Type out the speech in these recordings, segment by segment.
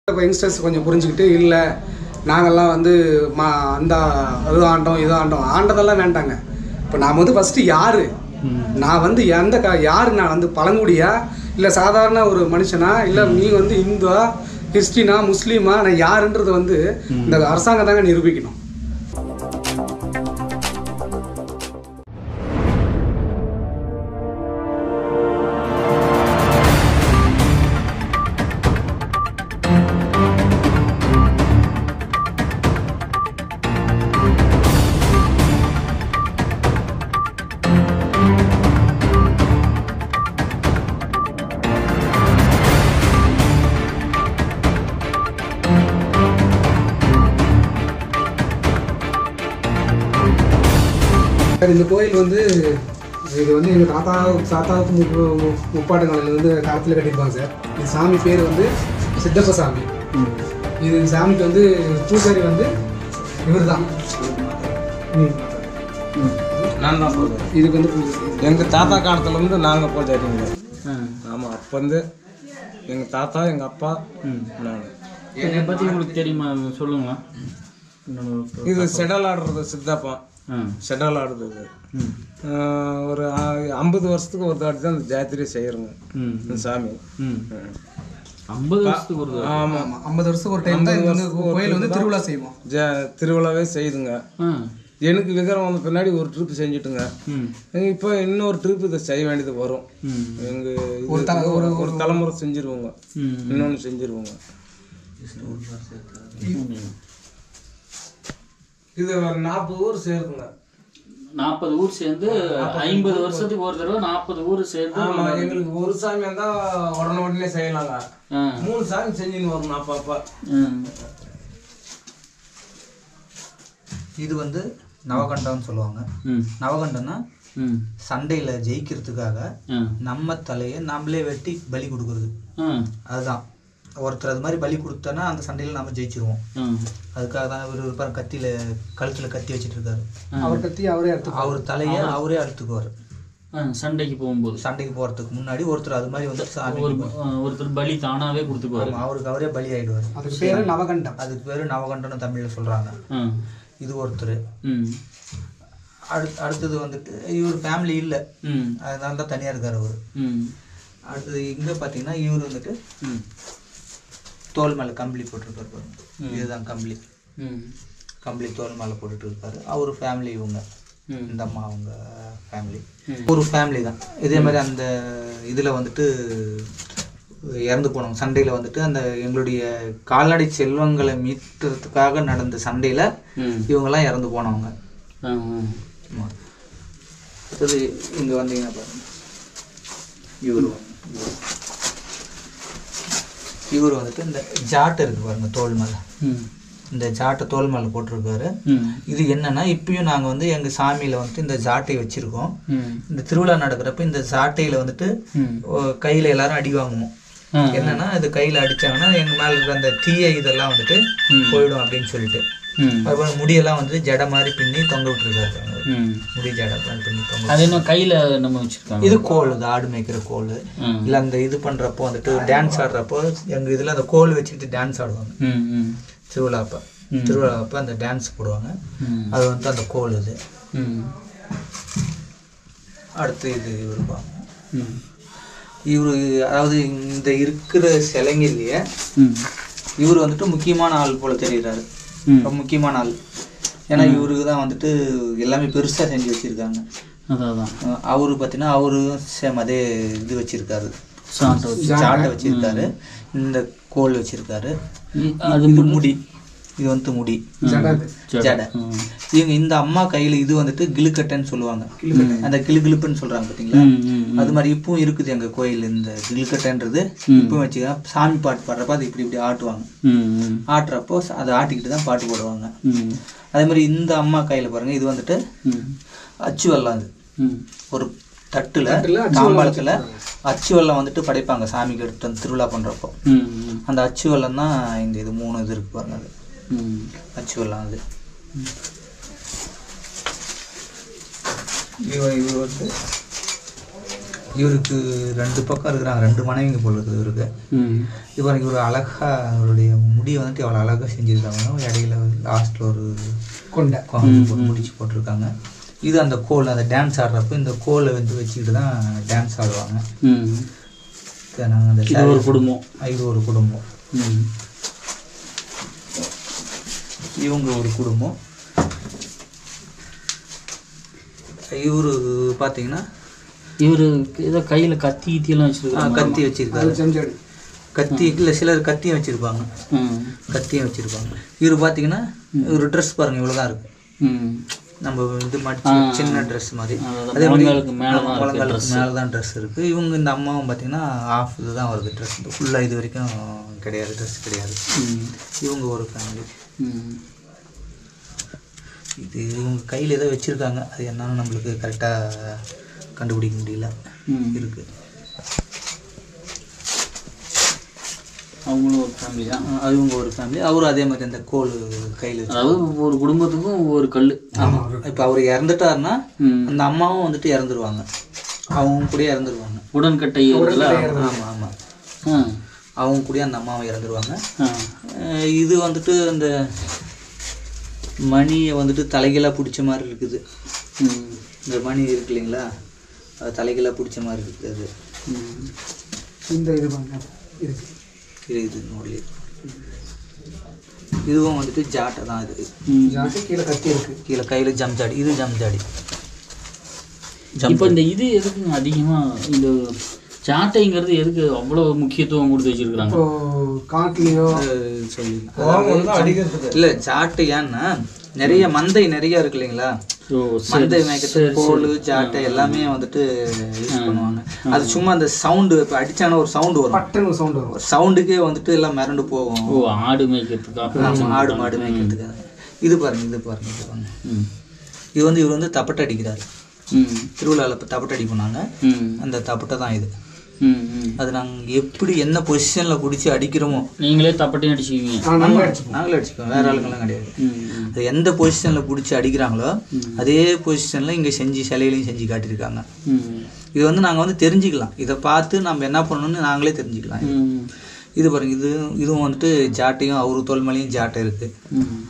இப்போ யங்ஸ்டர்ஸ் கொஞ்சம் புரிஞ்சுக்கிட்டு இல்லை நாங்கள்லாம் வந்து மா அந்த அது ஆண்டோம் இது ஆண்டோம் ஆண்டதெல்லாம் வேண்டாங்க இப்போ நான் வந்து ஃபஸ்ட்டு யார் நான் வந்து எந்த க யார் நான் வந்து பழங்குடியா இல்லை சாதாரண ஒரு மனுஷனா இல்லை நீ வந்து இந்துவா கிறிஸ்டினா முஸ்லீமா நான் யாருன்றது வந்து இந்த அரசாங்கம் தாங்க நிரூபிக்கணும் சார் இந்த கோயில் வந்து இது வந்து எங்கள் தாத்தா தாத்தாவுக்கு முப்பு முப்பாட்டங்களில் வந்து காலத்தில் கட்டியிருப்பாங்க சார் இந்த சாமி பேர் வந்து சித்தப்ப சாமி இது இந்த சாமிக்கு வந்து பூசாரி வந்து இவர் தான் நான் தான் சொல்றேன் இதுக்கு வந்து பூசாரி எங்கள் தாத்தா காலத்துல இருந்து நாங்கள் பூஜாரிங்க ஆமாம் அப்போ வந்து எங்கள் தாத்தா எங்கள் அப்பா நான் இதை பற்றி உங்களுக்கு தெரியுமா சொல்லுங்களா இது செடல் ஆடுறது சித்தப்பா ஆ செடல் ஆடுறது இது. ம் ஆஹ் ஒரு ஐம்பது வருஷத்துக்கு ஒரு தாட்டி தான் இந்த ஜாத்திரையை செய்கிறோங்க ம் இந்த சாமி ம் ஐம்பது வருஷத்துக்கு ஒரு தடவை. ஆமாம் ஆமாம் ஐம்பது வருஷத்துக்கு ஒரு டைம் தான் இது வந்து கோயில் வந்து திருவிழா செய்வோம் ஜ திருவிழாவே செய்யுதுங்க ஆ எனக்கு விக்கிரம் வந்த பின்னாடி ஒரு ட்ரிப் செஞ்சுட்டுங்க ம் இப்போ இன்னொரு ட்ரிப் இதை செய்ய வேண்டியது வரும் ம் எங்கள் ஒரு தல ஒரு ஒரு தலைமுறை செஞ்சிருவோங்க ம் இன்னொன்று செஞ்சிருவோங்க இது நாற்பது ஊர் சேருதுங்க நாற்பது ஊர் சேர்ந்து ஐம்பது வருஷத்துக்கு ஒரு தடவை நாற்பது ஊர் சேர்ந்து ஆமா எங்களுக்கு ஒரு சாமி இருந்தா உடனே உடனே செய்யலாங்க ஆ மூணு சாமி செஞ்சுன்னு வரணும் அப்பா அப்பா ம் இது வந்து நவகண்டம்னு சொல்லுவாங்க ம் நவகண்டம்னா ம் சண்டையில் ஜெயிக்கிறதுக்காக ஆ நம்ம தலையை நம்மளே வெட்டி பலி கொடுக்குறது ஆ அதுதான் ஒருத்தர் அது மாதிரி பலி கொடுத்தோன்னா அந்த சண்டையில் நம்ம ஜெயிச்சிருவோம் ஆ அதுக்காக தான் இவர் இருப்பார் கத்தியில் கழுத்தில் கத்தி வச்சிட்டு இருக்காரு அவர் கத்தி அவரே எடுத்து அவர் தலையை அவரே அழுத்துக்குவார் ஆ சண்டைக்கு போகும்போது சண்டைக்கு போகிறதுக்கு முன்னாடி ஒருத்தர் அது மாதிரி வந்து சாமி ஒரு ஆ, ஒருத்தர் பலி தானாவே கொடுத்துக்குவாரு ஆமா, அவருக்கு அவரே பலி ஆயிடுவார் அதுக்கு பேர் நவகண்டம் அதுக்கு பேர் நவகண்டம்னு தமிழில் சொல்கிறாங்க ஆ இது ஒருத்தர் ம் அடுத் அடுத்தது வந்துட்டு இவர் ஃபேமிலி இல்லை ம் அதனால தான் தனியாக இருக்கார் அவர் ம் அடுத்தது இங்கே பார்த்தீங்கன்னா இவர் வந்துட்டு ம் தோல் மேலே கம்பளி போட்டிருக்காரு பாருங்க இதுதான் கம்பளி ம் கம்பளி தோல் மேலே போட்டுட்டு இருக்காரு அவர் ஃபேமிலி இவங்க ம். இந்த அம்மா அவங்க ஃபேமிலி ஒரு ஃபேமிலி தான் இதே மாதிரி அந்த இதில் வந்துட்டு இறந்து போனவங்க சண்டையில் வந்துட்டு அந்த எங்களுடைய கால்நடை செல்வங்களை மீட்கிறதுக்காக நடந்த சண்டையில் ம் இவங்கெல்லாம் இறந்து போனவங்க ஆ ஆ ஆமா. அடுத்தது இங்கே வந்தீங்கன்னா பாருங்க இவர் இவர் வந்துட்டு இந்த ஜாட்டை இருக்கு பாருங்க தோல் மேலே ம் இந்த ஜாட்டை தோல் மேலே போட்டிருக்காரு ம் இது என்னன்னா இப்பயும் நாங்கள் வந்து எங்கள் சாமியில் வந்துட்டு இந்த ஜாட்டை வச்சுருக்கோம் ம் இந்த திருவிழா நடக்கிறப்ப இந்த ஜாட்டையில் வந்துட்டு ம் கையில் எல்லாரும் அடி வாங்குவோம் ஆ என்னன்னா இது கையில் அடிச்சாங்கன்னா எங்கள் மேலே இருக்கிற அந்த தீய இதெல்லாம் வந்துட்டு போயிடும் அப்படின்னு சொல்லிட்டு ம் அதுபோல் முடியெல்லாம் வந்துட்டு ஜடை மாதிரி பின்னி தொங்க விட்டுருக்காரு ம் முடி ஜடை மாதிரி பின்னி தொங்க அது என்ன கையில நம்ம வச்சிருக்காங்க இது கோல் இது ஆடு மேய்க்கிற கோல் ம். இல்லை அந்த இது பண்ணுறப்போ வந்துட்டு டான்ஸ் ஆடுறப்போ எங்கள் இதில் அந்த கோல் வச்சுக்கிட்டு டான்ஸ் ஆடுவாங்க ம் ம் திருவிழா அப்போ திருவிழா அப்போ அந்த டான்ஸ் போடுவாங்க ம் அது வந்து அந்த கோல் இது ம் அடுத்து இது இவர் பார்ப்போம் ம் இவர் அதாவது இந்த இருக்கிற சிலைங்கள்லையே ம் இவர் வந்துட்டு முக்கியமான ஆள் போல தெரியுறாரு ம் ரொம்ப முக்கியமான ஆள் ஏன்னா இவருக்கு தான் வந்துட்டு எல்லாமே பெருசாக செஞ்சு வச்சுருக்காங்க அதான் அதான் அவரு பார்த்தீங்கன்னா அவரு சேம் அதே இது வச்சிருக்காரு சாண்டை வச்சு சாட்டை வச்சிருக்காரு இந்த கோல் வச்சிருக்காரு இ- அது இது முடி இது வந்து முடி ஜடாது ஜடை இவங்க இந்த அம்மா கையில இது வந்துட்டு கிளுக்கட்டைன்னு சொல்லுவாங்க அந்த கிளுகிளுப்புன்னு சொல்றாங்க பாத்தீங்களா ம் ம் அது மாதிரி இப்பவும் இருக்குது எங்க கோயில் இந்த கிளுக்கட்டைன்றது இப்பவும் வச்சுக்க சாமி பாட்டு பாடுறப்ப அது இப்படி இப்படி ஆட்டுவாங்க ம் ம் ஆட்டுறப்போ அதை ஆட்டிக்கிட்டு தான் பாட்டு போடுவாங்க ம் அதே மாதிரி இந்த அம்மா கையில பாருங்க இது வந்துட்டு ம் அச்சு வெல்லம் அது ம் ஒரு தட்டுல தாம்பாளத்துல அச்சு வெல்லம் வந்துட்டு படைப்பாங்க சாமிக்கு எடுத்து வந்து திருவிழா பண்றப்போ ம் ம் அந்த அச்சு வெல்லம் தான் இந்த இது மூணு இது இருக்கு பாருங்க அது ம் அச்சு வெல்லம் அது இவ இவர் வந்து இவருக்கு ரெண்டு பக்கம் இருக்கிறாங்க ரெண்டு மனைவிங்க போல இருக்குது இவருக்கு ம் இப்போ இவர் அழகா அவருடைய முடியை வந்துட்டு எவ்வளோ அழகாக செஞ்சுருக்காங்க இடையில லாஸ்ட்டில் ஒரு கொண்ட குழந்தை போட்டு முடிச்சு போட்டிருக்காங்க இது அந்த கோல் அந்த டான்ஸ் ஆடுறப்ப இந்த கோலை வந்து வச்சுக்கிட்டு தான் டான்ஸ் ஆடுவாங்க ம் நாங்கள் அந்த இது ஒரு குடும்பம் இது ஒரு குடும்பம் ம் இவங்க ஒரு குடும்பம் இவரு பார்த்தீங்கன்னா இவரு ஏதோ கையில கத்தி கித்தியெல்லாம் ஆ, வச்சிருக்காங்க கத்தி வச்சிருக்காரு செஞ்சாடு கத்தி இல்லை சிலர் கத்தியும் வச்சிருப்பாங்க ம் கத்தியும் வச்சிருப்பாங்க இவர் பார்த்தீங்கன்னா ஒரு ட்ரெஸ் பாருங்க இவ்வளோ தான் இருக்கு ம் நம்ம இது மடிச்சு சின்ன ட்ரெஸ் மாதிரி அதாவது அதே மாதிரி முழங்காலுக்கு மேல தான் இருக்கு முழங்காலுக்கு மேலே தான் ட்ரெஸ் இருக்குது இவங்க இந்த அம்மாவும் பார்த்தீங்கன்னா ஆஃப் இது தான் வருது ட்ரெஸ் ஃபுல்லாக இது வரைக்கும் கிடையாது ட்ரெஸ் கிடையாது ம் இவங்க ஒரு ஃபேமிலி ம் இது இவங்க கையில் ஏதோ வச்சுருக்காங்க அது என்னன்னு நம்மளுக்கு கரெக்டாக கண்டுபிடிக்க முடியல ம் இருக்குது அவங்களும் ஒரு ஃபேமிலி தான் அது இவங்க ஒரு ஃபேமிலி அவரும் அதே மாதிரி அந்த கோல் கையில் வச்சு அதாவது ஒவ்வொரு குடும்பத்துக்கும் ஒவ்வொரு கல் ஆமாம் இப்போ அவர் இறந்துட்டாருன்னா ம் அந்த அம்மாவும் வந்துட்டு இறந்துருவாங்க அவங்க கூட இறந்துருவாங்க உடன்கட்டை இருக்குல்ல ஆமாம் ஆமாம் ஆ அவங்க கூட அந்த அம்மாவும் இறந்துருவாங்க ஆ அஹ் இது வந்துட்டு அந்த மணியை வந்துட்டு தலைகீழாக பிடிச்ச மாதிரி இருக்குது ம் இந்த மணி இருக்கு இல்லைங்களா அது தலைகீழாக பிடிச்ச மாதிரி இருக்குது அது ம் இந்த இது பாருங்க இருக்கு இருக்குது நோடி இதுவும் வந்துட்டு ஜாட்டை தான் இது ம் ஜாஸ்தி கீழே கத்தி இருக்கு கீழே கையில் ஜம்ஜாடி இது ஜம்ஜாடி இப்போ இந்த இது எதுக்குங்க அதிகமா இந்த சாட்டைங்கிறது எதுக்கு அவ்வளோ முக்கியத்துவம் கொடுத்து வச்சிருக்காங்க இப்போ காட்டுலயோ சொல்லி கோவம் வந்து அடிக்கிறதுக்கு இல்லை ஜாட்டு ஏன்னா நிறைய மந்தை நிறைய இருக்கு இல்லைங்களா ஓ மந்தை மேய்க்கிறதுக்கு கோல் ஜாட்டை எல்லாமே வந்துட்டு யூஸ் பண்ணுவாங்க அது சும்மா அந்த சவுண்டு இப்போ அடிச்சான ஒரு சவுண்டு வரும் பட்டுன்னு சவுண்ட் வரும் ஒரு சவுண்டுக்கே வந்துட்டு எல்லாம் மிரண்டு போகும் ஓ ஆடு மேய்க்கிறதுக்காக ஆமா, ஆடு மாடு மேய்க்கிறதுக்காக இது பாருங்க இது பாருங்க இது பாருங்க ம் இது வந்து இவர் வந்து தப்பட்டை அடிக்கிறாரு ம் திருவிழாவில் இப்போ தப்பட்டை அடிப்போம் ம் அந்த தப்பட்டை தான் இது ம் ம் அது நாங்கள் எப்படி என்ன பொசிஷனில் பிடிச்சி அடிக்கிறோமோ நீங்களே தப்பட்டையும் அடிச்சுக்குவீங்க ஆ, நல்லா அடிச்சுப்போம் நாங்களே அடிச்சுக்கோம் வேற ஆளுங்கெல்லாம் கிடையாது ம் ம் அது எந்த பொசிஷனில் பிடிச்சி அடிக்கிறாங்களோ அதே பொசிஷனில் இங்கே செஞ்சு சிலையிலையும் செஞ்சு காட்டியிருக்காங்க ம் இது வந்து நாங்கள் வந்து தெரிஞ்சுக்கலாம் இதை பார்த்து நம்ம என்ன பண்ணணும்னு நாங்களே தெரிஞ்சுக்கலாம் ம் இது பாருங்க இது இதுவும் வந்துட்டு ஜாட்டையும் அவரு தோல் மேலேயும் ஜாட்டை இருக்குது ம்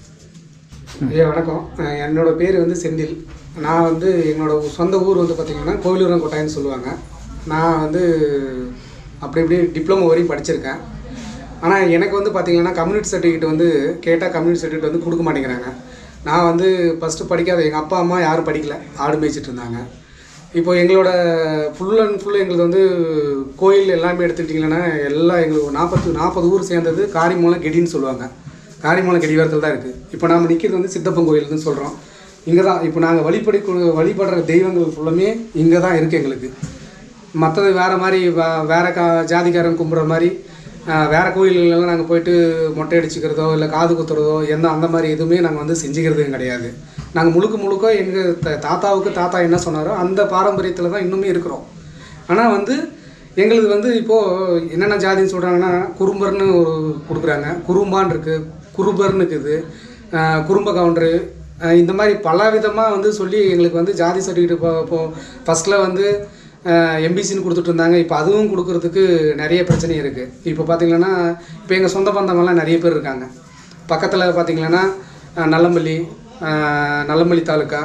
ஐயா வணக்கம் அஹ் என்னோட பேர் வந்து செந்தில் நான் வந்து என்னோட சொந்த ஊர் வந்து பார்த்தீங்கன்னா கோவிலூரங்கோட்டைன்னு சொல்லுவாங்க நான் வந்து அப்படி இப்படி டிப்ளமோ வரையும் படிச்சிருக்கேன் ஆனால் எனக்கு வந்து பார்த்தீங்கன்னா கம்யூனிட்டி சர்டிஃபிகேட் வந்து கேட்டால் கம்யூனிட்டி சர்டிஃபிகேட் வந்து கொடுக்க மாட்டேங்கிறாங்க நான் வந்து ஃபஸ்ட்டு படிக்காத எங்கள் அப்பா அம்மா யாரும் படிக்கல ஆடு மேய்ச்சிட்டு இருந்தாங்க இப்போ எங்களோட ஃபுல் அண்ட் ஃபுல் எங்களுக்கு வந்து கோயில் எல்லாமே எடுத்துக்கிட்டிங்கன்னா எல்லாம் எங்களுக்கு நாற்பத்து நாற்பது ஊர் சேர்ந்தது காரிமூலம் கெடின்னு சொல்லுவாங்க காரிமூலம் கெடிவாரத்தில் தான் இருக்குது இப்போ நாம் நிற்கிறது வந்து சித்தப்பன் கோயில்னு சொல்கிறோம் இங்கே தான் இப்போ நாங்கள் வழிபடி வழிபடுற தெய்வங்கள் ஃபுல்லுமே இங்கே தான் இருக்குது எங்களுக்கு மற்றது வேறு மாதிரி வே- வேற கா ஜாதிக்காரன் கும்பிட்ற மாதிரி ஆஹ், வேற கோயில்களெல்லாம் நாங்கள் போயிட்டு மொட்டை அடிச்சுக்கிறதோ இல்லை காது குத்துறதோ எந்த அந்த மாதிரி எதுவுமே நாங்கள் வந்து செஞ்சுக்கிறது கிடையாது நாங்கள் முழுக்க முழுக்க எங்கள் த தாத்தாவுக்கு தாத்தா என்ன சொன்னாரோ அந்த பாரம்பரியத்தில் தான் இன்னுமே இருக்கிறோம் ஆனால் வந்து எங்களுக்கு வந்து இப்போது என்னென்ன ஜாதின்னு சொல்கிறாங்கன்னா குறும்பர்னு ஒரு கொடுக்குறாங்க குறும்பான் இருக்குது குருபர்னு இருக்குது ஆஹ், குறும்ப கவுண்டரு ஆஹ், இந்த மாதிரி பல விதமாக வந்து சொல்லி எங்களுக்கு வந்து ஜாதி சர்டிஃபிகேட் இப்போ இப்போ ஃபஸ்ட்டில் வந்து எம்பிசின்னு கொடுத்துட்டு இருந்தாங்க இப்போ அதுவும் கொடுக்கறதுக்கு நிறைய பிரச்சனை இருக்குது இப்போ பார்த்தீங்கன்னா இப்போ எங்கள் சொந்த பந்தங்கள்லாம் நிறைய பேர் இருக்காங்க பக்கத்தில் பார்த்தீங்கன்னா அஹ், நல்லம்பள்ளி அஹ், நல்லம்பள்ளி தாலுக்கா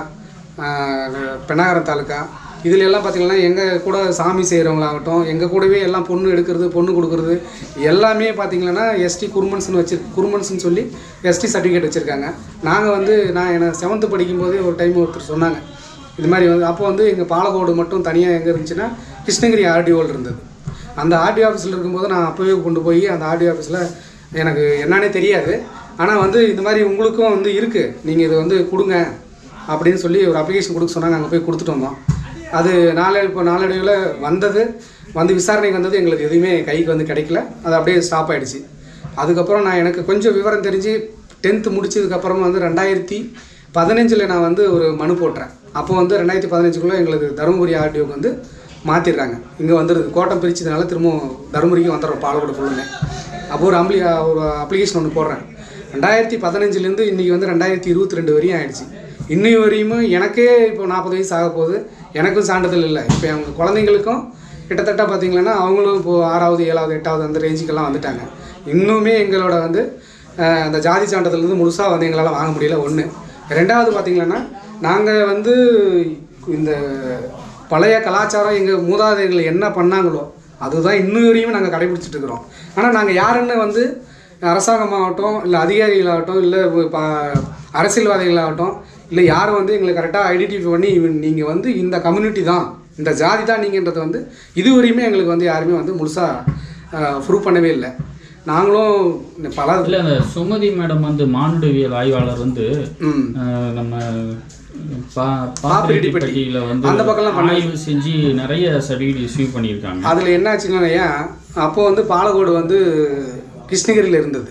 அஹ், பெண்ணாகரம் தாலுக்கா இதுல எல்லாம் பார்த்தீங்கன்னா எங்கள் கூட சாமி செய்கிறவங்களாகட்டும் எங்கள் கூடவே எல்லாம் பொண்ணு எடுக்கிறது பொண்ணு கொடுக்குறது எல்லாமே பார்த்தீங்கன்னா எஸ்டி குருமன்ஸ்னு வச்சு குருமன்ஸ்னு சொல்லி எஸ்டி சர்டிஃபிகேட் வச்சுருக்காங்க நாங்கள் வந்து நான் என்ன செவன்த்து படிக்கும்போதே ஒரு டைம் ஒருத்தர் சொன்னாங்க இது மாதிரி வந்து அப்போ வந்து எங்கள் பாலக்கோடு மட்டும் தனியாக எங்கே இருந்துச்சுன்னா கிருஷ்ணகிரி ஆர்டிஓவில் இருந்தது அந்த ஆர்டிஓ ஆஃபீஸில் இருக்கும்போது நான் அப்போவே கொண்டு போய் அந்த ஆர்டிஓ ஆஃபீஸில் எனக்கு என்னன்னே தெரியாது ஆனால் வந்து இந்த மாதிரி உங்களுக்கும் வந்து இருக்குது நீங்கள் இதை வந்து கொடுங்க அப்படின்னு சொல்லி ஒரு அப்ளிகேஷன் கொடுக்க சொன்னாங்க அங்கே போய் கொடுத்துட்டு வந்தோம் அது நாளை இப்போ நாளடைவில் வந்தது வந்து விசாரணைக்கு வந்தது எங்களுக்கு எதுவுமே கைக்கு வந்து கிடைக்கல அது அப்படியே ஸ்டாப் ஆயிடுச்சு அதுக்கப்புறம் நான் எனக்கு கொஞ்சம் விவரம் தெரிஞ்சு டென்த்து முடிச்சதுக்கப்புறமா வந்து ரெண்டாயிரத்தி பதினஞ்சில் நான் வந்து ஒரு மனு போட்டுறேன் அப்போ வந்து ரெண்டாயிரத்தி பதினஞ்சுக்குள்ளே எங்களுக்கு தருமபுரி ஆர்டிஓக்கு வந்து மாற்றிடுறாங்க இங்கே வந்துடுது கோட்டம் பிரிச்சதுனால திரும்பவும் தருமபுரிக்கு வந்துடுறோம் பாலக்கோடு ஃபுல்லுமே அப்போ ஒரு அப்ளி ஒரு அப்ளிகேஷன் ஒன்று போடுறேன் ரெண்டாயிரத்தி பதினஞ்சுலேருந்து இன்றைக்கி வந்து ரெண்டாயிரத்தி இருபத்தி ரெண்டு வரையும் ஆயிடுச்சு இன்னும் வரையும் எனக்கே இப்போ நாற்பது வயசு ஆக போகுது எனக்கும் சான்றிதழ் இல்லை இப்போ அவங்க குழந்தைங்களுக்கும் கிட்டத்தட்ட பார்த்தீங்கன்னா அவங்களும் இப்போது ஆறாவது ஏழாவது எட்டாவது அந்த ரேஞ்சுக்கெல்லாம் வந்துட்டாங்க இன்னுமே எங்களோட வந்து அஹ், அந்த ஜாதி சான்றிதழ் வந்து முழுசாக வந்து எங்களால் வாங்க முடியல ஒன்று ரெண்டாவது பார்த்தீங்கன்னா நாங்கள் வந்து இந்த பழைய கலாச்சாரம் எங்கள் மூதாதையர்கள் என்ன பண்ணாங்களோ அதுதான் இன்னும் வரையும் நாங்கள் கடைபிடிச்சிட்டு இருக்கிறோம் ஆனால் நாங்கள் யாருன்னு வந்து அரசாங்கமாகட்டும் இல்லை அதிகாரிகளாகட்டும் இல்லை ப- அரசியல்வாதிகளாகட்டும் இல்லை யாரும் வந்து எங்களை கரெக்டாக ஐடென்டிஃபை பண்ணி இவன் நீங்கள் வந்து இந்த கம்யூனிட்டி தான் இந்த ஜாதி தான் நீங்கன்றது வந்து இதுவரையுமே எங்களுக்கு வந்து யாருமே வந்து முழுசாக ப்ரூவ் பண்ணவே இல்லை நாங்களும் இந்த பல இல்ல அந்த சுமதி மேடம் வந்து மானுடவியல் ஆய்வாளர் வந்து ம் அஹ், நம்ம பா- பாப்பிரெட்டிப்பட்டி. பாப்பிரெட்டிப்பட்டியில வந்து அந்த பக்கம்லாம் பண்ண- ஆய்வு செஞ்சு நிறைய சர்டிஃபிகேட் இஷ்யூ பண்ணியிருக்காங்க அதில் என்ன ஆச்சுன்னா அப்போ வந்து பாலக்கோடு வந்து கிருஷ்ணகிரியில் இருந்தது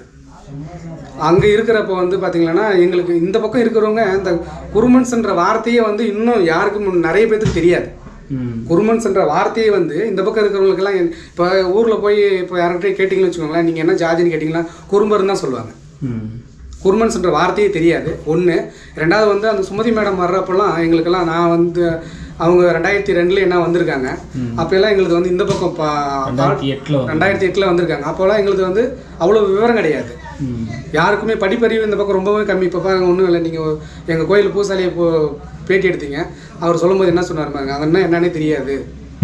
அங்கே இருக்கிறப்ப வந்து பார்த்தீங்கன்னா எங்களுக்கு இந்த பக்கம் இருக்கிறவங்க இந்த குருமன்ஸ்ன்ற வார்த்தையே வந்து இன்னும் யாருக்கும் முன் நிறைய பேத்துக்கு தெரியாது ம் குருமன்ஸ்ன்ற வார்த்தையே வந்து இந்த பக்கம் இருக்கிறவங்களுக்கெல்லாம் இப்போ ஊரில் போய் இப்போ யார்கிட்டயும் கேட்டிங்கன்னு வச்சுக்கோங்களேன் நீங்கள் என்ன ஜாதின்னு கேட்டிங்கன்னா குறும்பர்னு தான் சொல்லுவாங்க ம் குருமன்ஸ்ன்ற வார்த்தையே தெரியாது ஒன்று ரெண்டாவது வந்து அந்த சுமதி மேடம் வர்றப்பெல்லாம் எங்களுக்கெல்லாம் நான் வந்து அவங்க ரெண்டாயிரத்தி ரெண்டில் என்ன வந்திருக்காங்க அப்போல்லாம் எங்களுக்கு வந்து இந்த பக்கம் பா- ரெண்டாயிரத்தி எட்டுல வந்து ரெண்டாயிரத்தி எட்டில் வந்திருக்காங்க அப்போல்லாம் எங்களுக்கு வந்து அவ்வளோ விவரம் கிடையாது ம் யாருக்குமே படிப்பறிவு இந்த பக்கம் ரொம்பவே கம்மி இப்போ பாருங்க ஒன்றும் இல்லை நீங்கள் எங்கள் கோயில் பூசாலியை இப்போ பேட்டி எடுத்தீங்க அவர் சொல்லும்போது என்ன சொன்னார் பாருங்க அதெல்லாம் என்னன்னே தெரியாது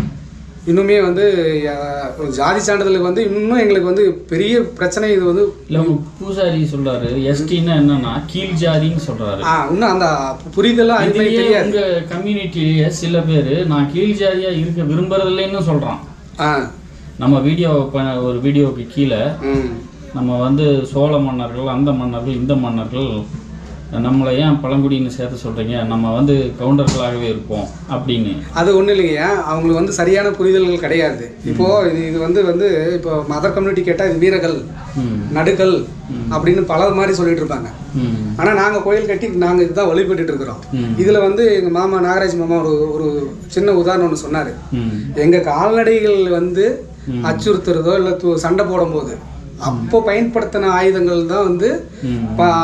இன்னுமே வந்து அஹ், ஒரு ஜாதி சான்றிதழுக்கு வந்து இன்னும் எங்களுக்கு வந்து பெரிய பிரச்சனை இது வந்து இல்ல உங்க பூசாரி சொல்றாரு எஸ்டின்னா என்னன்னா கீழ் ஜாதின்னு சொல்றாரு ஆ இன்னும் அந்த புரிதெல்லாம் அதுமே இதுலயே தெரியாது உங்க கம்யூனிட்டிலேயே சில பேர் நான் கீழ் ஜாதியா இருக்க விரும்புறதில்லைன்னு சொல்றான் ஆ நம்ம வீடியோ ஒரு வீடியோவுக்கு கீழே ம் நம்ம வந்து சோழ மன்னர்கள் அந்த மன்னர்கள் இந்த மன்னர்கள் நம்மளை ஏன் பழங்குடின்னு சேர்த்து சொல்றீங்க நம்ம வந்து கவுண்டர்களாகவே இருப்போம் அப்படின்னு அது ஒன்றும் இல்லைங்க அவங்களுக்கு வந்து சரியான புரிதல்கள் கிடையாது இப்போ இது இது வந்து வந்து இப்போ மதர் கம்யூனிட்டி கேட்டால் இது வீரர்கள் ம் நடுகள் அப்படின்னு பல மாதிரி சொல்லிட்டு இருப்பாங்க ம் ஆனால் நாங்கள் கோயில் கட்டி நாங்கள் இதுதான் வழிபட்டுட்டு இருக்கிறோம் ம். இதில் வந்து எங்கள் மாமா நாகராஜ் மாமா ஒரு ஒரு சின்ன உதாரணம் ஒன்று சொன்னார் ம் எங்கள் கால்நடைகள் வந்து அச்சுறுத்துறதோ இல்லை சண்டை போடும்போது அப்போ பயன்படுத்தின ஆயுதங்கள் தான் வந்து ம்.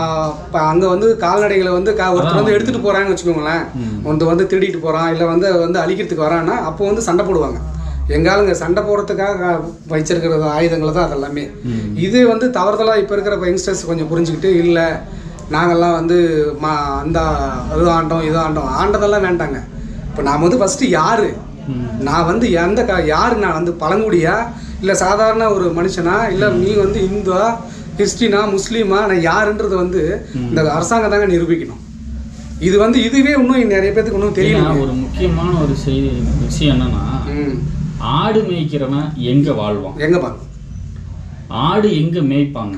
அங்கே வந்து கால்நடைகளை வந்து கா ஒருத்தர் வந்து எடுத்துகிட்டு போகிறான்னு வச்சுக்கோங்களேன் ஒருத்தர் வந்து திருடிட்டு போகிறான் இல்லை வந்து வந்து அழிக்கிறதுக்கு வரான்னா அப்போ வந்து சண்டை போடுவாங்க எங்காலுங்க சண்டை போடுறதுக்காக வச்சிருக்கிற ஆயுதங்கள் தான் அதெல்லாமே இது வந்து தவறுதலாக இப்போ இருக்கிற யங்ஸ்டர்ஸ் கொஞ்சம் புரிஞ்சுக்கிட்டு இல்லை நாங்கள்லாம் வந்து மா அந்த அது ஆண்டோம் இது ஆண்டோம் ஆண்டதெல்லாம் வேண்டாங்க இப்போ நான் வந்து ஃபஸ்ட்டு யார் நான் வந்து எந்த க யார் நான் வந்து பழங்குடியா இல்லை சாதாரண ஒரு மனுஷனா இல்லை நீ வந்து இந்துவா கிறிஸ்டினா முஸ்லீமா நான் யாருன்றது வந்து இந்த அரசாங்கம் தாங்க நிரூபிக்கணும் இது வந்து இதுவே இன்னும் நிறைய பேத்துக்கு இன்னும் தெரியல ஏன்னா, ஒரு முக்கியமான ஒரு செய்தி விஷயம் என்னன்னா ம் ஆடு மேய்க்கிறவன் எங்க வாழ்வான் எங்க பாருங்க ஆடு எங்க மேய்ப்பாங்க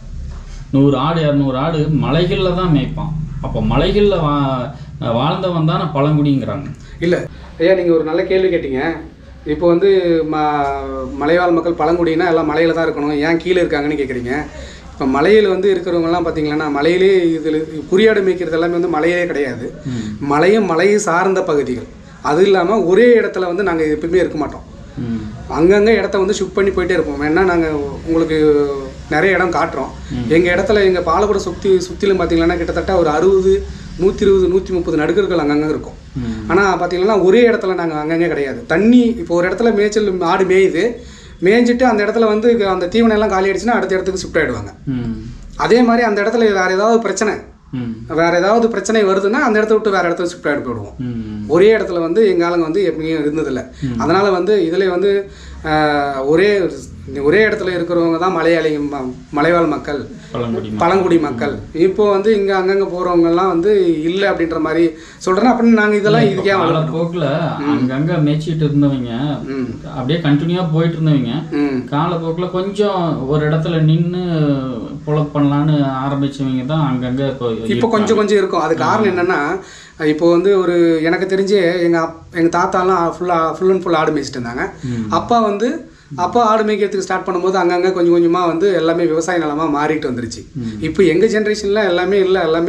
நூறு ஆடு இரநூறு ஆடு மலைகள்ல தான் மேய்ப்பான் அப்போ மலைகள்ல வா வாழ்ந்தவன் தானே பழங்குடிங்கிறாங்க இல்லை ஐயா நீங்கள் ஒரு நல்ல கேள்வி கேட்டீங்க இப்போ வந்து ம மலைவாழ் மக்கள் பழங்குடினா எல்லாம் மலையில தான் இருக்கணும் ஏன் கீழே இருக்காங்கன்னு கேட்குறீங்க இப்போ மலையில் வந்து இருக்கிறவங்கலாம் பார்த்தீங்கன்னா மலையிலே இதில் குறியாடு மேய்க்கிறது எல்லாமே வந்து மலையே கிடையாது மலையும் மலையை சார்ந்த பகுதிகள் அது இல்லாமல் ஒரே இடத்துல வந்து நாங்கள் எப்பவுமே இருக்க மாட்டோம் ம் அங்கங்கே இடத்த வந்து ஷிஃப்ட் பண்ணி போயிட்டே இருப்போம் வேணா நாங்கள் உங்களுக்கு நிறைய இடம் காட்டுறோம் எங்கள் இடத்துல எங்கள் பாலக்கூட சுற்றி சுற்றிலும் பார்த்தீங்கன்னா கிட்டத்தட்ட ஒரு அறுபது நூற்றி இருபது நூற்றி முப்பது நடுக்கர்கள் அங்கங்கே இருக்கும் ஆனால் பார்த்தீங்கன்னா ஒரே இடத்துல நாங்கள் அங்கங்கே கிடையாது தண்ணி இப்போ ஒரு இடத்துல மேய்ச்சல் ஆடு மேயுது மேய்ஞ்சிட்டு அந்த இடத்துல வந்து அந்த தீவனம் எல்லாம் காலி ஆயிடுச்சுன்னா அடுத்த இடத்துக்கு ஷிஃப்ட் ஆகிடுவாங்க ம் அதே மாதிரி அந்த இடத்துல வேறு ஏதாவது பிரச்சனை ம் வேறு ஏதாவது பிரச்சனை வருதுன்னா அந்த இடத்த விட்டு வேறு இடத்துல ஷிஃப்ட் ஆகிட்டு போயிடுவோம் ம் ஒரே இடத்துல வந்து எங்க ஆளுங்க வந்து எப்பயும் இருந்ததில்ல அதனால வந்து இதுல வந்து ஆஹ், ஒரே ஒரே இடத்துல இருக்கிறவங்க தான் மலையாளி ம- மலைவாழ் மக்கள் பழங்குடி பழங்குடி மக்கள் இப்போ வந்து இங்க அங்கங்க போறவங்க எல்லாம் வந்து இல்லை அப்படின்ற மாதிரி சொல்றேன் அப்படின்னு நாங்க இதெல்லாம் இதுக்கே கால போக்குல அங்கங்க மேய்ச்சிட்டு இருந்தவங்க ம் அப்படியே கண்டினியூவா போயிட்டு இருந்தவங்க ம் காலப்போக்கில் கொஞ்சம் ஒரு இடத்துல நின்று பொழப்பு பண்ணலான்னு ஆரம்பிச்சவங்க தான் அங்கங்க இப்போ இப்போ கொஞ்சம் கொஞ்சம் இருக்கும் அது காரணம் என்னன்னா இப்போ வந்து ஒரு எனக்கு தெரிஞ்சு எங்க அப் எங்க தாத்தாலாம் ஃபுல்லா ஃபுல் அண்ட் ஃபுல் ஆடு மேய்ச்சிட்டு இருந்தாங்க அப்பா வந்து அப்பா ஆடு மேய்க்கிறதுக்கு ஸ்டார்ட் பண்ணும்போது அங்கங்க கொஞ்சம் கொஞ்சமா வந்து எல்லாமே விவசாய நிலமா மாறிட்டு வந்துருச்சு இப்போ எங்க ஜென்ரேஷன்ல எல்லாமே இல்லை எல்லாமே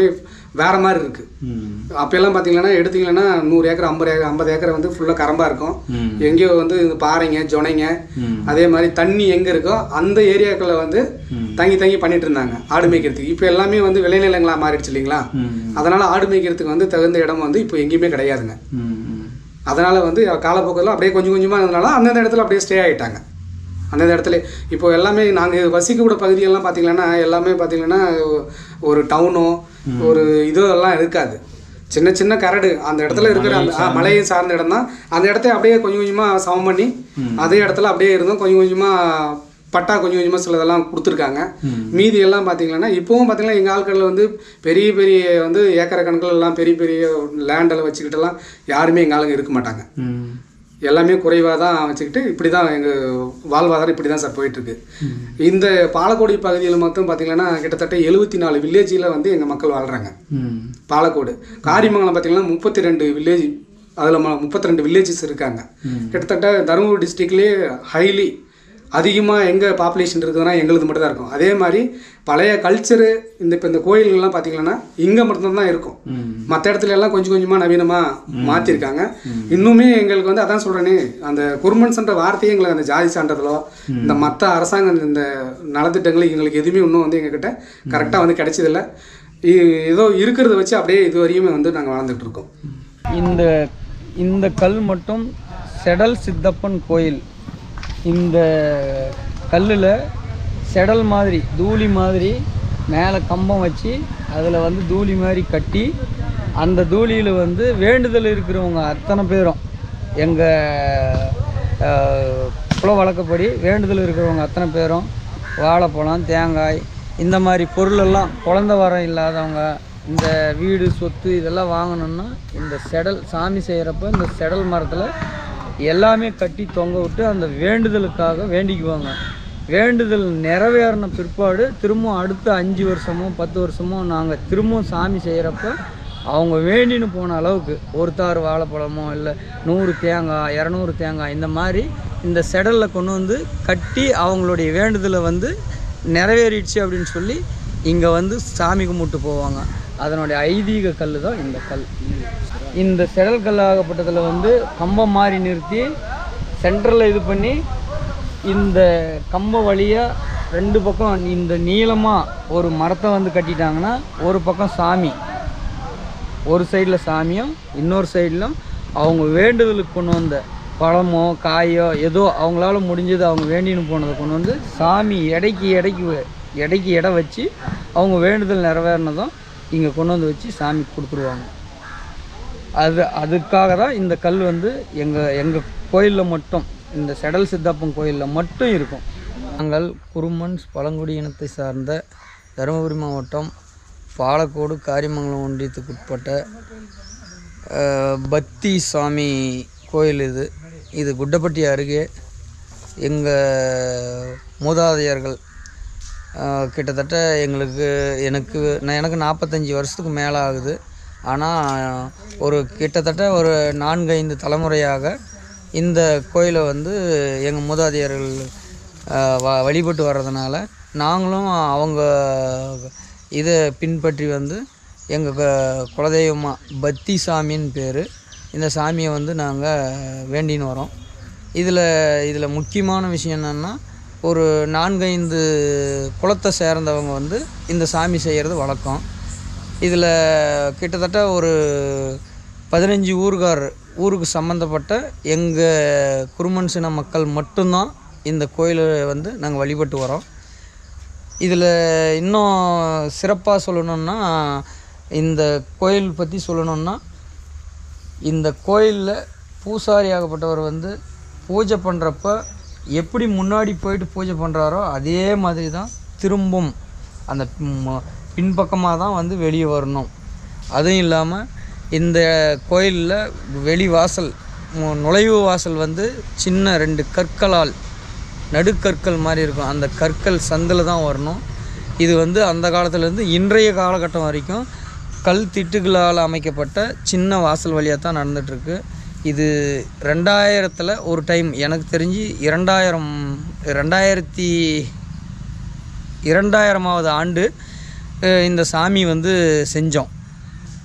வேற மாதிரி இருக்கு ம் அப்போல்லாம் பார்த்தீங்கன்னா எடுத்தீங்கன்னா நூறு ஏக்கர் ஐம்பது ஏக்கர் ஐம்பது ஏக்கர் வந்து ஃபுல்லாக கரம்பாக இருக்கும் ம் எங்கேயோ வந்து இந்த பாறைங்க ஜொனைங்க ம் அதே மாதிரி தண்ணி எங்கே இருக்கோ அந்த ஏரியாக்களில் வந்து ம். தங்கி தங்கி பண்ணிட்டு இருந்தாங்க ஆடு மேய்க்கிறதுக்கு இப்போ எல்லாமே வந்து விளைநிலங்களாக மாறிடுச்சு இல்லைங்களா ம் அதனால ஆடு மேய்க்கிறதுக்கு வந்து தகுந்த இடம் வந்து இப்போ எங்கேயுமே கிடையாதுங்க ம் ம் அதனால வந்து காலப்போக்கில் அப்படியே கொஞ்சம் கொஞ்சமாக இருந்தனால அந்தந்த இடத்துல அப்படியே ஸ்டே ஆகிட்டாங்க அந்தந்த இடத்துல இப்போ எல்லாமே நாங்கள் வசிக்கக்கூட பகுதியெல்லாம் பார்த்தீங்கன்னா எல்லாமே பார்த்தீங்கன்னா ஒரு டவுனோ ஒரு இதோ எல்லாம் இருக்காது சின்ன சின்ன கரடு அந்த இடத்துல இருக்கிற அந்த ஆ, மலையை சார்ந்த இடம் தான் அந்த இடத்த அப்படியே கொஞ்சம் கொஞ்சமாக சமம் பண்ணி அதே இடத்துல அப்படியே இருந்தோம் கொஞ்சம் கொஞ்சமாக பட்டா கொஞ்சம் கொஞ்சமாக சிலதெல்லாம் கொடுத்துருக்காங்க மீதி எல்லாம் பார்த்தீங்கன்னா இப்போவும் பார்த்தீங்கன்னா எங்கள் ஆட்களில் வந்து பெரிய பெரிய வந்து ஏக்கரை கணக்கில் எல்லாம் பெரிய பெரிய லேண்டெல்லாம் வச்சுக்கிட்டெல்லாம் யாருமே எங்கள் ஆளுங்க இருக்க மாட்டாங்க ம் எல்லாமே குறைவாக தான் வச்சுக்கிட்டு இப்படி தான் எங்கள் வாழ்வாதாரம் இப்படி தான் சார் போயிட்டுருக்கு இந்த பாலக்கோடு பகுதியில் மொத்தம் பார்த்தீங்கன்னா கிட்டத்தட்ட எழுபத்தி நாலு வில்லேஜில் வந்து எங்கள் மக்கள் வாழ்கிறாங்க ம் பாலக்கோடு காரிமங்கலம் பார்த்தீங்கன்னா முப்பத்தி ரெண்டு வில்லேஜ் அதில் முப்பத்தி ரெண்டு வில்லேஜஸ் இருக்காங்க கிட்டத்தட்ட தருமபுரி டிஸ்ட்ரிக்ட்லேயே ஹைலி அதிகமாக எங்கே பாப்புலேஷன் இருக்குதுன்னா எங்களுது மட்டும் தான் இருக்கும் அதே மாதிரி பழைய கல்ச்சரு இந்த இப்போ இந்த கோயில்கள்லாம் பார்த்தீங்கன்னா இங்கே மட்டும்தான் இருக்கும் ம் மற்ற இடத்துல எல்லாம் கொஞ்சம் கொஞ்சமாக நவீனமாக மாற்றிருக்காங்க இன்னுமே எங்களுக்கு வந்து அதான் சொல்கிறேனே அந்த குருமன்ஸ்ன்ற வார்த்தையே எங்களுக்கு அந்த ஜாதி சான்றிதழோ இந்த மற்ற அரசாங்க இந்த நலத்திட்டங்கள் எங்களுக்கு எதுவுமே இன்னும் வந்து எங்ககிட்ட கரெக்டாக வந்து கிடைச்சதில்ல இ- ஏதோ இருக்கிறத வச்சு அப்படியே இது வரையுமே வந்து நாங்கள் வாழ்ந்துட்டு இருக்கோம் இந்த இந்த கல் மட்டும் செடல் சித்தப்பன் கோயில் இந்த கல்லில் செடல் மாதிரி தூளி மாதிரி மேலே கம்பம் வச்சு அதில் வந்து தூளி மாதிரி கட்டி அந்த தூளியில் வந்து வேண்டுதல் இருக்கிறவங்க அத்தனை பேரும் எங்கள் குல வழக்கப்படி வேண்டுதல் இருக்கிறவங்க அத்தனை பேரும் வாழைப்பழம் தேங்காய் இந்த மாதிரி பொருளெல்லாம் குழந்த வரம் இல்லாதவங்க இந்த வீடு சொத்து இதெல்லாம் வாங்கணும்னா இந்த செடல் சாமி செய்கிறப்ப இந்த செடல் மரத்தில் எல்லாமே கட்டி தொங்க விட்டு அந்த வேண்டுதலுக்காக வேண்டிக்குவாங்க வேண்டுதல் நிறைவேறின பிற்பாடு திரும்பவும் அடுத்த அஞ்சு வருஷமோ பத்து வருஷமோ நாங்கள் திரும்பவும் சாமி செய்கிறப்ப அவங்க வேண்டின்னு போன அளவுக்கு ஒரு தார் வாழைப்பழமோ இல்லை நூறு தேங்காய் இரநூறு தேங்காய் இந்த மாதிரி இந்த செடலில் கொண்டு வந்து கட்டி அவங்களுடைய வேண்டுதலை வந்து நிறைவேறிடுச்சு அப்படின்னு சொல்லி இங்கே வந்து சாமி கும்பிட்டு போவாங்க அதனுடைய ஐதீக கல் தான் இந்த கல் இந்த செடல் கல்லாகப்பட்டதில் வந்து கம்பம் மாதிரி நிறுத்தி சென்டரில் இது பண்ணி இந்த கம்பம் வழியாக ரெண்டு பக்கம் இந்த நீளமாக ஒரு மரத்தை வந்து கட்டிட்டாங்கன்னா ஒரு பக்கம் சாமி ஒரு சைடில் சாமியும் இன்னொரு சைடிலும் அவங்க வேண்டுதலுக்கு கொண்டு வந்த பழமோ காயோ ஏதோ அவங்களால முடிஞ்சது அவங்க வேண்டின்னு போனதை கொண்டு வந்து சாமி எடைக்கு எடைக்கு வ- எடைக்கு எடை வச்சு அவங்க வேண்டுதல் நிறைவேறினதும் இங்கே கொண்டு வந்து வச்சு சாமி கொடுத்துருவாங்க அது அதுக்காக தான் இந்த கல் வந்து எங்கள் எங்கள் கோயிலில் மட்டும் இந்த செடல் சித்தப்பன் கோயிலில் மட்டும் இருக்கும் நாங்கள் குருமன்ஸ் பழங்குடி இனத்தை சார்ந்த தருமபுரி மாவட்டம் பாலக்கோடு காரிமங்கலம் ஒன்றியத்துக்கு உட்பட்ட அஹ், பத்தி சாமி கோயில் இது இது குட்டப்பட்டி அருகே எங்கள் மூதாதையர்கள் அஹ், கிட்டத்தட்ட எங்களுக்கு எனக்கு நான் எனக்கு நாற்பத்தஞ்சி வருஷத்துக்கு மேலே ஆகுது ஆனால் ஒரு கிட்டத்தட்ட ஒரு நான்கு ஐந்து தலைமுறையாக இந்த கோயிலை வந்து எங்கள் மூதாதையர்கள் அஹ், வ வழிபட்டு வர்றதுனால நாங்களும் அவங்க இதை பின்பற்றி வந்து எங்கள் குலதெய்வமாக பத்தி சாமின்னு பேர் இந்த சாமியை வந்து நாங்கள் வேண்டின்னு வரோம் இதில் இதில் முக்கியமான விஷயம் என்னென்னா ஒரு நான்கைந்து குலத்தை சேர்ந்தவங்க வந்து இந்த சாமி செய்கிறது வழக்கம் இதில் கிட்டத்தட்ட ஒரு பதினஞ்சு ஊர்கார் ஊருக்கு சம்மந்தப்பட்ட எங்கள் குருமன்சின மக்கள் மட்டும்தான் இந்த கோயிலை வந்து நாங்கள் வழிபட்டு வரோம் இதில் இன்னும் சிறப்பாக சொல்லணுன்னா இந்த கோயில் பற்றி சொல்லணுன்னா இந்த கோயிலில் பூசாரி ஆகப்பட்டவர் வந்து பூஜை பண்ணுறப்ப எப்படி முன்னாடி போயிட்டு பூஜை பண்ணுறாரோ அதே மாதிரி தான் திரும்பும் அந்த ம- பின்பக்கமாக தான் வந்து வெளியே வரணும் அதுவும் இல்லாமல் இந்த கோயிலில் வெளி வாசல் மு- நுழைவு வாசல் வந்து சின்ன ரெண்டு கற்களால் நடுக்கற்கள் மாதிரி இருக்கும் அந்த கற்கள் சந்தில் தான் வரணும் இது வந்து அந்த காலத்துலேருந்து இன்றைய காலகட்டம் வரைக்கும் கல் திட்டுகளால் அமைக்கப்பட்ட சின்ன வாசல் வழியாக தான் நடந்துகிட்ருக்கு இது ரெண்டாயிரத்தில் ஒரு டைம் எனக்கு தெரிஞ்சு இரண்டாயிரம் ரெண்டாயிரத்தி இரண்டாயிரமாவது ஆண்டு அஹ், இந்த சாமி வந்து செஞ்சோம்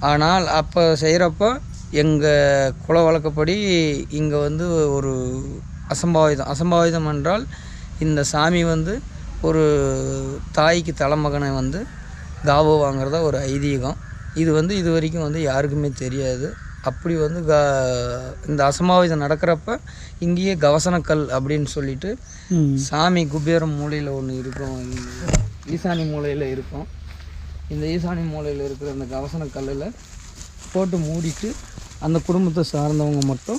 ஆனால் அப்போ செய்கிறப்ப எங்கள் குல வழக்கப்படி இங்கே வந்து ஒரு அசம்பாவிதம் அசம்பாவிதம் என்றால் இந்த சாமி வந்து ஒரு தாய்க்கு தலைமகனை வந்து காவு வாங்குறதா ஒரு ஐதீகம் இது வந்து இது வரைக்கும் வந்து யாருக்குமே தெரியாது அப்படி வந்து க இந்த அசம்பாவிதம் நடக்கிறப்ப இங்கேயே கவசனக்கல் அப்படின்னு சொல்லிட்டு சாமி குபேரம் மூலையில் ஒன்று இருக்கும் ஈசானி மூலையில் இருக்கும் இந்த ஈசானி மூலையில் இருக்கிற அந்த கவசன கல்லில் போட்டு மூடிட்டு அந்த குடும்பத்தை சார்ந்தவங்க மட்டும்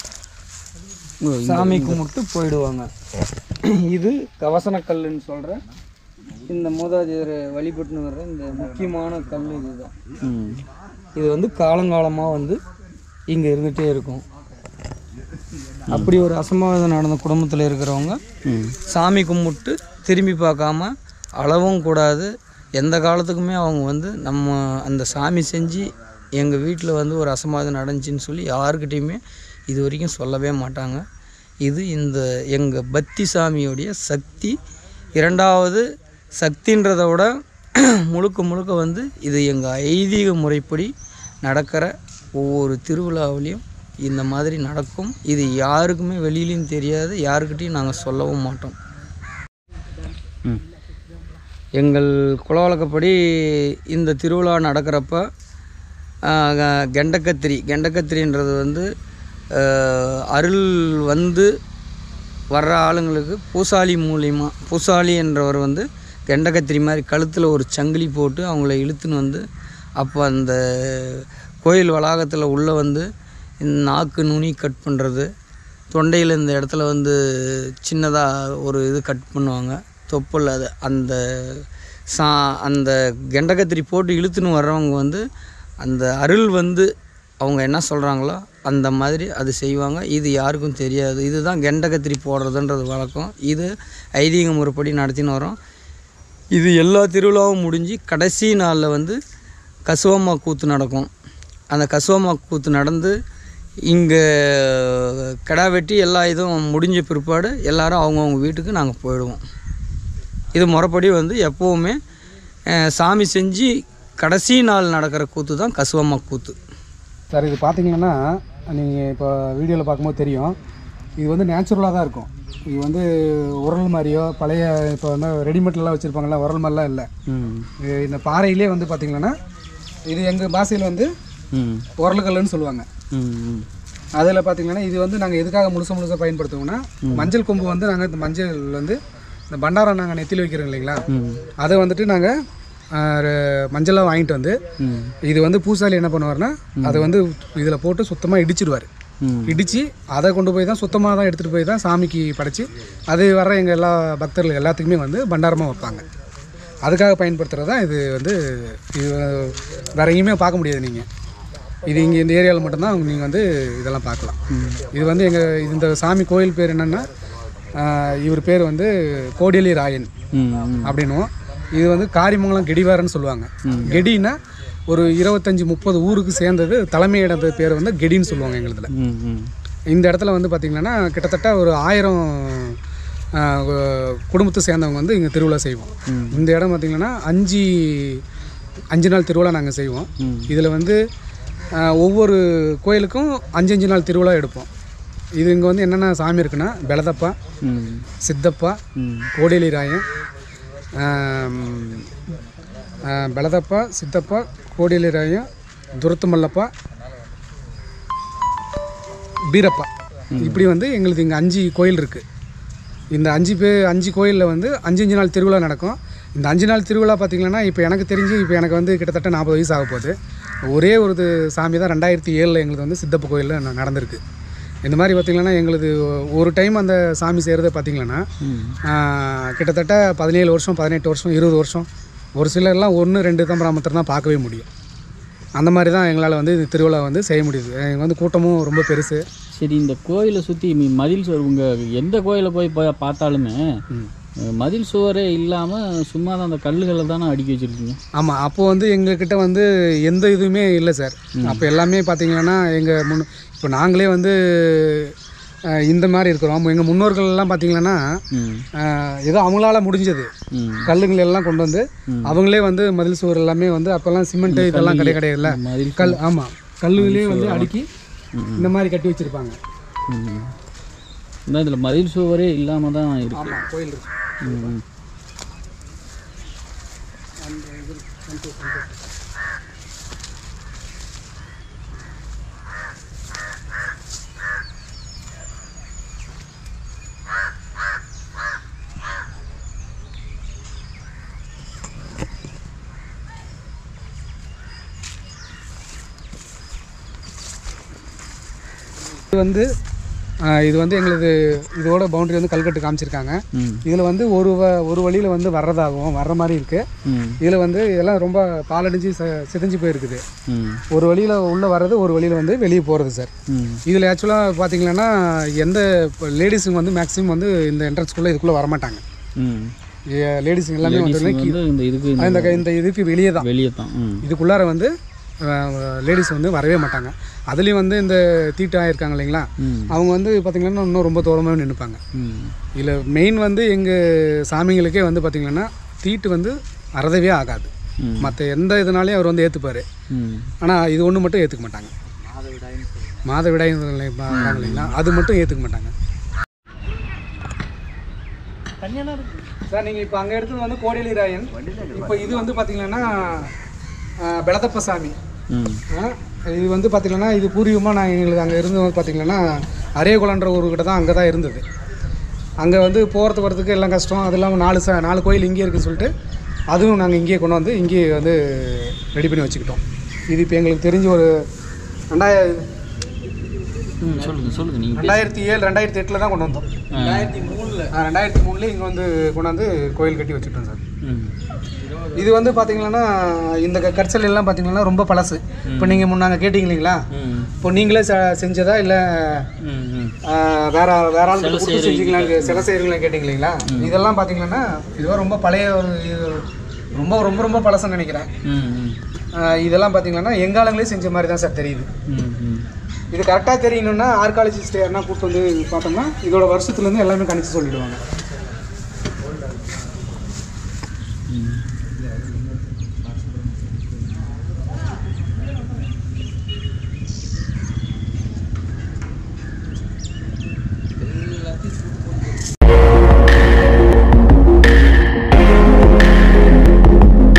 சாமி கும்பிட்டு போயிடுவாங்க இது கவசன கல்லுன்னு சொல்கிற இந்த மூதாதையர் வழிபட்டுன்னு வர்ற இந்த முக்கியமான கல் இதுதான் இது வந்து காலங்காலமாக வந்து இங்கே இருந்துகிட்டே இருக்கும் அப்படி ஒரு அசம்பாவிதம் நடந்த குடும்பத்தில் இருக்கிறவங்க சாமி கும்பிட்டு திரும்பி பார்க்காம அளவும் கூடாது எந்த காலத்துக்குமே அவங்க வந்து நம்ம அந்த சாமி செஞ்சு எங்கள் வீட்டில் வந்து ஒரு அசம்பாவிதம் நடந்துச்சின்னு சொல்லி யாருக்கிட்டேயுமே இது வரைக்கும் சொல்லவே மாட்டாங்க இது இந்த எங்கள் பக்தி சாமியோடைய சக்தி இரண்டாவது சக்தின்றதை விட முழுக்க முழுக்க வந்து இது எங்கள் ஐதீக முறைப்படி நடக்கிற ஒவ்வொரு திருவிழாவிலையும் இந்த மாதிரி நடக்கும் இது யாருக்குமே வெளியிலையும் தெரியாது யாருக்கிட்டையும் நாங்கள் சொல்லவும் மாட்டோம் எங்கள் குல வழக்கப்படி இந்த திருவிழா நடக்கிறப்ப ஆஹ், க- கெண்டக்கத்திரி கெண்டக்கத்திரின்றது வந்து ஆஹ், அருள் வந்து வர்ற ஆளுங்களுக்கு பூசாலி மூலியமாக பூசாலி என்றவர் வந்து கெண்டக்கத்திரி மாதிரி கழுத்தில் ஒரு சங்கிலி போட்டு அவங்கள இழுத்துன்னு வந்து அப்போ அந்த கோயில் வளாகத்தில் உள்ளே வந்து இந்த நாக்கு நுனி கட் பண்ணுறது தொண்டையில் இந்த இடத்துல வந்து சின்னதாக ஒரு இது கட் பண்ணுவாங்க தொப்புள் அது அந்த சா அந்த கெண்டக்கத்திரி போட்டு இழுத்துன்னு வர்றவங்க வந்து அந்த அருள் வந்து அவங்க என்ன சொல்கிறாங்களோ அந்த மாதிரி அது செய்வாங்க இது யாருக்கும் தெரியாது இதுதான் கெண்டக்கத்திரி போடுறதுன்றது வழக்கம் இது ஐதீக முறைப்படி நடத்தின்னு வரோம் இது எல்லா திருவிழாவும் முடிஞ்சு கடைசி நாளில் வந்து கசுவம்மா கூத்து நடக்கும் அந்த கசுவம்மா கூத்து நடந்து இங்கே கிடா வெட்டி எல்லா இதுவும் முடிஞ்ச பிற்பாடு எல்லாரும் அவங்கவுங்க வீட்டுக்கு நாங்கள் போயிடுவோம் இது முறைப்படி வந்து எப்போவுமே அஹ், சாமி செஞ்சு கடைசி நாள் நடக்கிற கூத்து தான் கசுவம்மா கூத்து சார் இது பார்த்தீங்கன்னா நீங்கள் இப்போ வீடியோவில் பார்க்கும்போது தெரியும் இது வந்து நேச்சுரலாக தான் இருக்கும் இது வந்து உரல் மாதிரியோ பழைய இப்போ வந்து ரெடிமேட்லாம் வச்சுருப்பாங்கல்ல உரல் மாதிரிலாம் இல்லை இது இந்த பாறையிலே வந்து பார்த்தீங்கன்னா இது எங்கள் பாஷையில் வந்து உரல்கல்லுன்னு சொல்லுவாங்க அதில் பார்த்தீங்கன்னா இது வந்து நாங்கள் எதுக்காக முழுச முழுசாக பயன்படுத்துவோம்னா மஞ்சள் கொம்பு வந்து நாங்கள் இந்த மஞ்சள் வந்து இந்த பண்டாரம் நாங்கள் நெத்தியில் வைக்கிறோம் இல்லைங்களா அதை வந்துட்டு நாங்கள் மஞ்சளாக வாங்கிட்டு வந்து இது வந்து பூசாரி என்ன பண்ணுவார்னா அதை வந்து இதில் போட்டு சுத்தமாக இடிச்சிடுவார் இடித்து அதை கொண்டு போய் தான் சுத்தமாக தான் எடுத்துகிட்டு போய் தான் சாமிக்கு படைச்சி அது வர எங்கள் எல்லா பக்தர்கள் எல்லாத்துக்குமே வந்து பண்டாரமாக வைப்பாங்க அதுக்காக பயன்படுத்துகிறது தான் இது வந்து இது வேற எங்கேயுமே பார்க்க முடியாது நீங்கள் இது இங்கே இந்த ஏரியாவில் மட்டும்தான் நீங்கள் வந்து இதெல்லாம் பார்க்கலாம் இது வந்து எங்கள் இந்த சாமி கோயில் பேர் என்னென்னா இவர் பேர் வந்து கோடியலி ராயன் அப்படின்னும் இது வந்து காரிமங்கலம் கெடிவாரன்னு சொல்லுவாங்க கெடின்னா ஒரு இருபத்தஞ்சி முப்பது ஊருக்கு சேர்ந்தது தலைமை இடத்து பேர் வந்து கெடின்னு சொல்லுவாங்க எங்களுதுல இந்த இடத்துல வந்து பார்த்திங்கன்னா கிட்டத்தட்ட ஒரு ஆயிரம் ஆஹ், கு- குடும்பத்தை சேர்ந்தவங்க வந்து இங்கே திருவிழா செய்வோம் இந்த இடம் பார்த்திங்கன்னா அஞ்சு அஞ்சு நாள் திருவிழா நாங்கள் செய்வோம் இதில் வந்து ஆஹ், ஒவ்வொரு கோயிலுக்கும் அஞ்சு அஞ்சு நாள் திருவிழா எடுப்போம் இது இங்கே வந்து என்னென்ன சாமி இருக்குன்னா பெலதப்பா சித்தப்பா கோடேலி ராயன் ஆம், ஆஹ், பெலதப்பா சித்தப்பா கோடேலி ராயன் துரத்து மல்லப்பா பீரப்பா இப்படி வந்து எங்களுக்கு இங்கே அஞ்சு கோயில் இருக்குது இந்த அஞ்சு பே அஞ்சு கோயிலில் வந்து அஞ்சு அஞ்சு நாள் திருவிழா நடக்கும் இந்த அஞ்சு நாள் திருவிழா பார்த்திங்கன்னா இப்போ எனக்கு தெரிஞ்சு இப்போ எனக்கு வந்து கிட்டத்தட்ட நாற்பது வயசு ஆக போகுது ஒரே ஒரு இது சாமி தான் ரெண்டாயிரத்தி ஏழில் எங்களுக்கு வந்து சித்தப்ப கோயிலில் ந- நடந்திருக்கு இந்த மாதிரி பார்த்திங்கன்னா எங்களுது ஒரு டைம் அந்த சாமி செய்கிறத பார்த்திங்கன்னா ஆஹ், கிட்டத்தட்ட பதினேழு வருஷம் பதினெட்டு வருஷம் இருபது வருஷம் ஒரு சிலர்லாம் ஒன்று ரெண்டு தம்பராமத்தில் தான் பார்க்கவே முடியும் அந்த மாதிரி தான் எங்களால் வந்து இந்த திருவிழா வந்து செய்ய முடியுது எங்கள் வந்து கூட்டமும் ரொம்ப பெருசு சரி இந்த கோயிலை சுற்றி மதில் சுவர் உங்கள் எந்த கோயிலை போய் பா- பார்த்தாலுமே அஹ், மதில் சுவரே இல்லாமல் சும்மா தான் அந்த கல்லுகளை தானே அடுக்கி வச்சுருக்கீங்க ஆமாம் அப்போது வந்து எங்ககிட்ட வந்து எந்த இதுவுமே இல்லை சார் அப்போ எல்லாமே பார்த்தீங்கன்னா எங்கள் முன் இப்போ நாங்களே வந்து அஹ், இந்த மாதிரி இருக்கிறோம் எங்கள் முன்னோர்கள் எல்லாம் பார்த்தீங்கன்னா ம் அஹ், ஏதோ அவங்களால முடிஞ்சது ம் கல்லுங்களை எல்லாம் கொண்டு வந்து அவங்களே வந்து மதில் சுவர் எல்லாமே வந்து அப்போல்லாம் சிமெண்ட் இதெல்லாம் கிடையாது கிடையாதுல்ல மதில் கல் ஆமாம் கல்லுலேயே வந்து அடுக்கி இந்த மாதிரி கட்டி வச்சுருப்பாங்க ம் இந்த இதில் மதில் சுவரே இல்லாமல் தான் இருக்கு ஆமாம் கோயில் இருக்கு ம் இது வந்து அஹ், இது வந்து எங்களது இதோட பவுண்டரி வந்து கல்கட்டு காமிச்சிருக்காங்க ம் இதில் வந்து ஒரு வ ஒரு வழியில் வந்து வர்றதாகவும் வர்ற மாதிரி இருக்குது ம் இதில் வந்து இதெல்லாம் ரொம்ப பாலடைஞ்சு ச சிதைஞ்சு போயிருக்குது ம் ஒரு வழியில் உள்ளே வர்றது ஒரு வழியில் வந்து வெளியே போகிறது சார் ம் இதில் ஆக்சுவலாக பார்த்தீங்கன்னா எந்த லேடிஸுங்க வந்து மேக்ஸிமம் வந்து இந்த என்ட்ரன்ஸ்குள்ளே இதுக்குள்ளே வரமாட்டாங்க ம் லேடிஸுங்க எல்லாமே வந்து வந்து இந்த இதுக்கு இந்த இந்த இந்த இதுக்கு வெளியே தான் வெளியே தான் ம் இதுக்குள்ளார வந்து லேடிஸ் வந்து வரவே மாட்டாங்க அதுலேயும் வந்து இந்த தீட்டாக இருக்காங்க இல்லைங்களா ம் அவங்க வந்து பார்த்திங்கன்னா இன்னும் ரொம்ப தூரமாக நின்றுப்பாங்க ம் இதில் மெயின் வந்து எங்கள் சாமிங்களுக்கே வந்து பார்த்திங்கன்னா தீட்டு வந்து அறதவே ஆகாது ம். மற்ற எந்த இதனாலையும் அவர் வந்து ஏற்றுப்பார் ம் ஆனால் இது ஒன்று மட்டும் ஏற்றுக்க மாட்டாங்க மாத விடாய் இல்லைங்களா அது மட்டும் ஏற்றுக்க மாட்டாங்க சார் நீங்கள் இப்போ அங்கே எடுத்தது வந்து கோடியலி ராயன் இப்போ இது வந்து பார்த்தீங்கன்னா பெலதப்ப சாமி ம் ஆ, இது வந்து பார்த்தீங்கன்னா இது பூர்வீகமாக நான் எங்களுக்கு அங்கே இருந்து வந்து பார்த்தீங்கன்னா அரியகுலன்ற ஊருக்கிட்ட தான் அங்கே தான் இருந்தது அங்கே வந்து போகிறதுக்கு வரதுக்கு எல்லாம் கஷ்டம் அது இல்லாமல் நாலு ச நாலு கோயில் இங்கேயே இருக்குன்னு சொல்லிட்டு அதுவும் நாங்கள் இங்கேயே கொண்டு வந்து இங்கேயே வந்து ரெடி பண்ணி வச்சுக்கிட்டோம் இது இப்போ எங்களுக்கு தெரிஞ்ச ஒரு ரெண்டாயிரம் ம் சொல்லுங்கள் சொல்லுங்கள் நீங்கள் ரெண்டாயிரத்தி ஏழு ரெண்டாயிரத்தி எட்டில் தான் கொண்டு வந்தோம் ரெண்டாயிரத்தி மூணில் ரெண்டாயிரத்தி மூணுலேயே இங்கே வந்து கொண்டாந்து கோயில் கட்டி வச்சுட்டோம் சார் ம் இது வந்து பார்த்தீங்கன்னா இந்த க- கற்சல் எல்லாம் பார்த்தீங்கன்னா ரொம்ப பழசு இப்போ நீங்கள் முன்னாங்க கேட்டீங்க இல்லைங்களா ம் இப்போ நீங்களே செ- செஞ்சதா இல்லை ம் ம் வேற வேற ஆள் கொடுத்து செஞ்சீங்களான்னு சில செய்கிறீங்களா கேட்டீங்க இல்லைங்களா இதெல்லாம் பார்த்தீங்கன்னா இதுவா ரொம்ப பழைய ஒரு இது ரொம்ப ரொம்ப ரொம்ப பழசுன்னு நினைக்கிறேன் ம் ம் ஆஹ் இதெல்லாம் பார்த்தீங்கன்னா எங்காலங்களே செஞ்ச மாதிரி தான் சார் தெரியுது ம் ம் இது கரெக்டாக தெரியணும்னா ஆர்காலஜிஸ்ட் யாருன்னா கூப்பிட்டு வந்து பார்த்தோம்னா இதோட வருஷத்துலேருந்து எல்லாமே கணிச்சு சொல்லிடுவாங்க